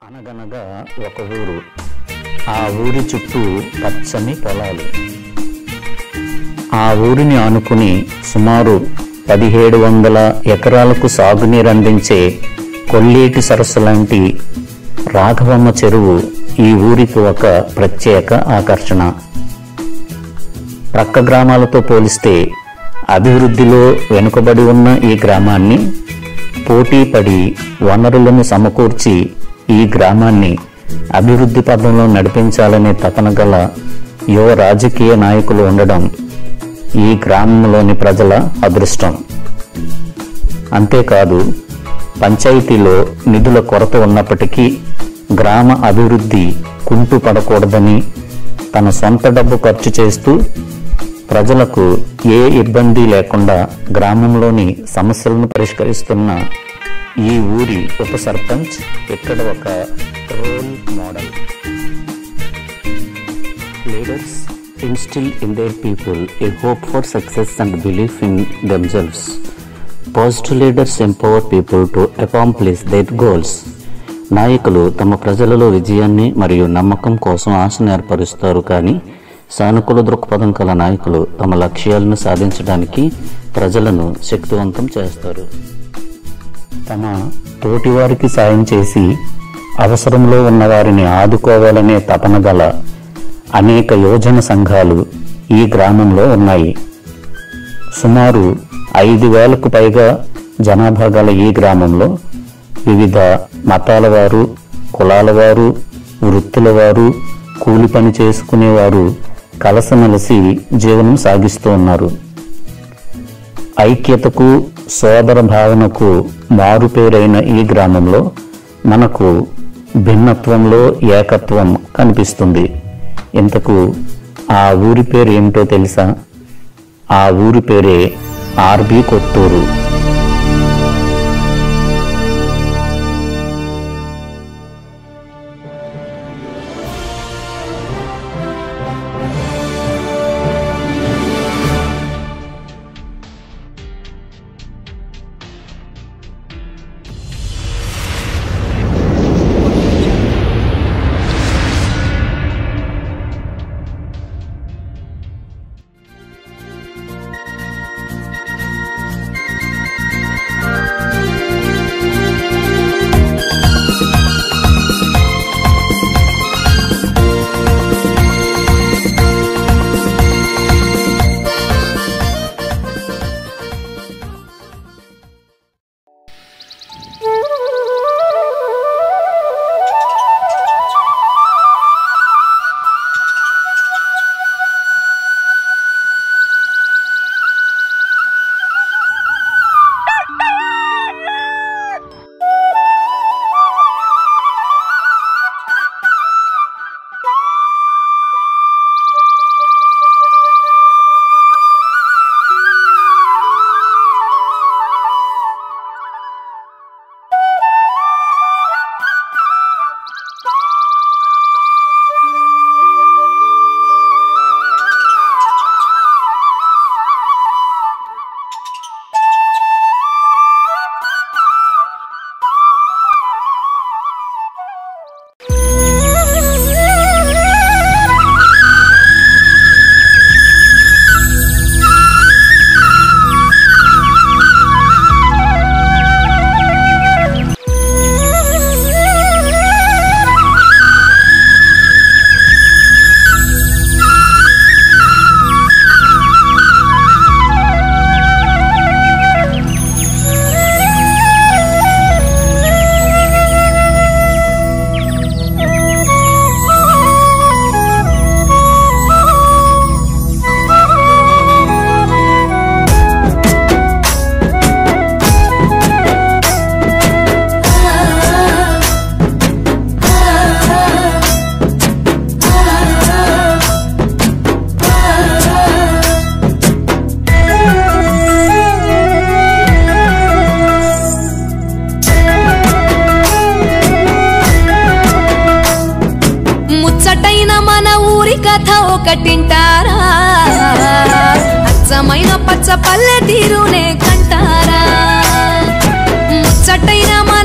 అనగనగా ఒక ఊరు ఆ ఊరి చుట్టూ పచ్చని పొలాలు ఆ ఊరిని ఆనుకుని సుమారు పదిహేడు వందల ఎకరాలకు సాగునీరు అందించే కొల్లేటి సరస్సు లాంటి రాఘవమ్మ చెరువు ఈ ఊరికి ఒక ప్రత్యేక ఆకర్షణ ప్రక్క గ్రామాలతో పోలిస్తే అభివృద్ధిలో వెనుకబడి ఉన్న ఈ గ్రామాన్ని పోటీ పడి వనరులను సమకూర్చి ఈ గ్రామాన్ని అభివృద్ధి పథంలో నడిపించాలనే తపన గల యువ రాజకీయ నాయకులు ఉండడం ఈ గ్రామంలోని ప్రజల అదృష్టం అంతేకాదు పంచాయతీలో నిధుల కొరత ఉన్నప్పటికీ గ్రామ అభివృద్ధి కుంటు పడకూడదని తన సొంత డబ్బు ఖర్చు చేస్తూ ప్రజలకు ఏ ఇబ్బంది లేకుండా గ్రామంలోని సమస్యలను పరిష్కరిస్తున్న ఈ ఊరి ఉప సర్పంచ్ ఇక్కడ ఒక role model leaders instil in their people a hope for success and belief in themselves positive leaders empower people to accomplish their goals నాయకులు తమ ప్రజలలో విజయాన్ని మరియు నమ్మకం కోసం ఆశను ఏర్పరుస్తారు కానీ సానుకూల దృక్పథం కల నాయకులు తమ లక్ష్యాలను సాధించడానికి ప్రజలను శక్తివంతం చేస్తారు తమ తోటివారికి సాయం చేసి అవసరంలో ఉన్న వారిని ఆదుకోవాలనే తపన గల అనేక యోజన సంఘాలు ఈ గ్రామంలో ఉన్నాయి సుమారు ఐదు వేలకు పైగా జనాభా గల ఈ గ్రామంలో వివిధ మతాల వారు కులాల వారు వృత్తుల వారు కూలి పని చేసుకునేవారు కలసమెలసి జీవనం సాగిస్తూ ఉన్నారు ఐక్యతకు సోదర భావనకు మారుపేరైన ఈ గ్రామంలో మనకు భిన్నత్వంలో ఏకత్వం కనిపిస్తుంది ఇంతకు ఆ ఊరి పేరు ఏమిటో తెలుసా ఆ ఊరి పేరే ఆర్బి కొత్తూరు ముచ్చటైన మన ఊరి కథ ఒకటింటారా అచ్చమైన పచ్చ పల్లె తీరునే కంటారా ముచ్చటైన మన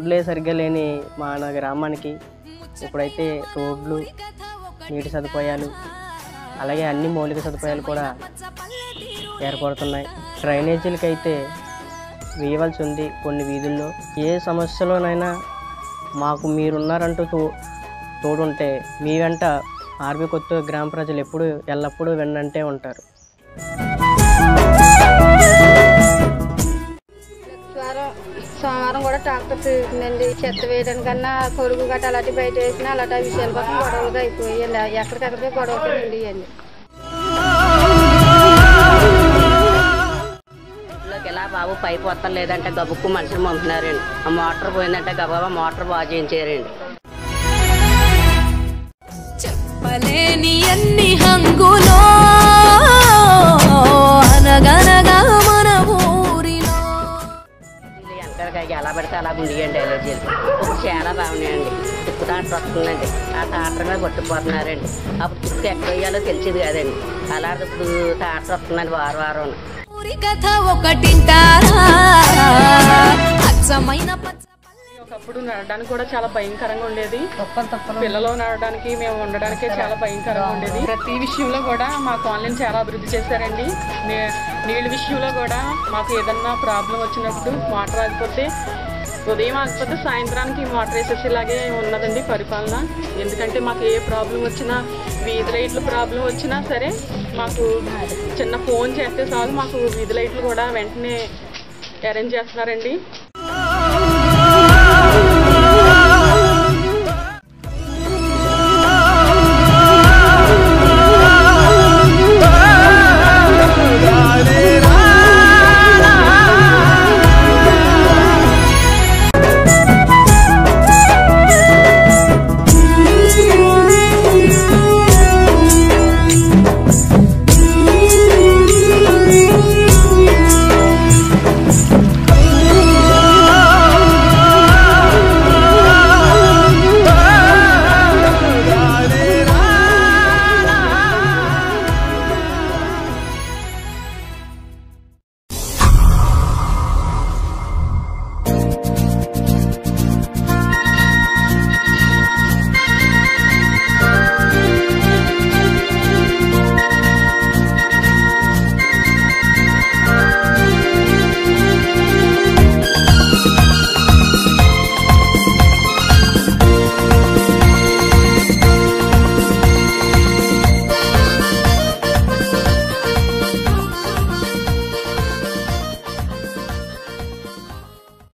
రోడ్లే సరిగ్గా లేని మా నా గ్రామానికి ఇప్పుడైతే రోడ్లు నీటి సదుపాయాలు అలాగే అన్ని మౌలిక సదుపాయాలు కూడా ఏర్పడుతున్నాయి డ్రైనేజీలకి అయితే వేయవలసి ఉంది కొన్ని వీధుల్లో ఏ సమస్యలోనైనా మాకు మీరున్నారంటూ తో తోడుంటే మీ వెంట ఆర్బీ కొత్త గ్రామ ప్రజలు ఎప్పుడు ఎల్లప్పుడూ వెన్నంటే ఉంటారు సోమవారం సోమవారం కూడా ట్రాక్టర్ తిరుగుతుందండి చెత్త వేయడానికన్నా కొరుగు గట్ట అలాంటి బయట వేసినా అలాంటి విషయాల కోసం గొడవలుగా అయిపోయాయండి ఎక్కడికక్కడికే గొడవలు ఉండియండి ఇంట్లోకి ఎలా బాబు పైపు వస్తం లేదంటే గబుక్కు మనుషులు పంపుతున్నారండి ఆ మోటార్ పోయిందంటే గబాబా మోటార్ బాగు చేయించారండి చెప్పలేని అన్ని హంగులో అనగనగా మన ఊరిలో వీళ్ళు వెనకాలకి ఎలా పడితే అలా ఉండియండి ఎలర్జీలు ఇప్పుడు చాలా బాగున్నాయండి తుక్కు టాటర్ వస్తుందండి ఆ టాటర్ మీద కొట్టుకుపోతున్నారండి అప్పుడు తుక్కు ఎక్కడ వేయాలో తెలిసేది కదండి అలాంటి ఇప్పుడు టాటర్ వస్తుందండి వారం వారం ఊరి కథ ఒకటింటారా అచ్చమైన పచ్చ ఒకప్పుడు నడడానికి కూడా చాలా భయంకరంగా ఉండేది పిల్లలు నడడానికి మేము ఉండడానికే చాలా భయంకరంగా ఉండేది ప్రతి విషయంలో కూడా మా కాలనీని చాలా అభివృద్ధి చేశారండి నీ- నీళ్ళ విషయంలో కూడా మాకు ఏదన్నా ప్రాబ్లం వచ్చినప్పుడు వాటర్ ఆగిపోతే ఉదయం ఆగిపోతే సాయంత్రానికి వాటర్ వేసేసేలాగే ఉన్నదండి పరిపాలన ఎందుకంటే మాకు ఏ ప్రాబ్లం వచ్చినా వీధి లైట్ల ప్రాబ్లం వచ్చినా సరే మాకు చిన్న ఫోన్ చేస్తే చాలు మాకు వీధి లైట్లు కూడా వెంటనే అరేంజ్ చేస్తున్నారండి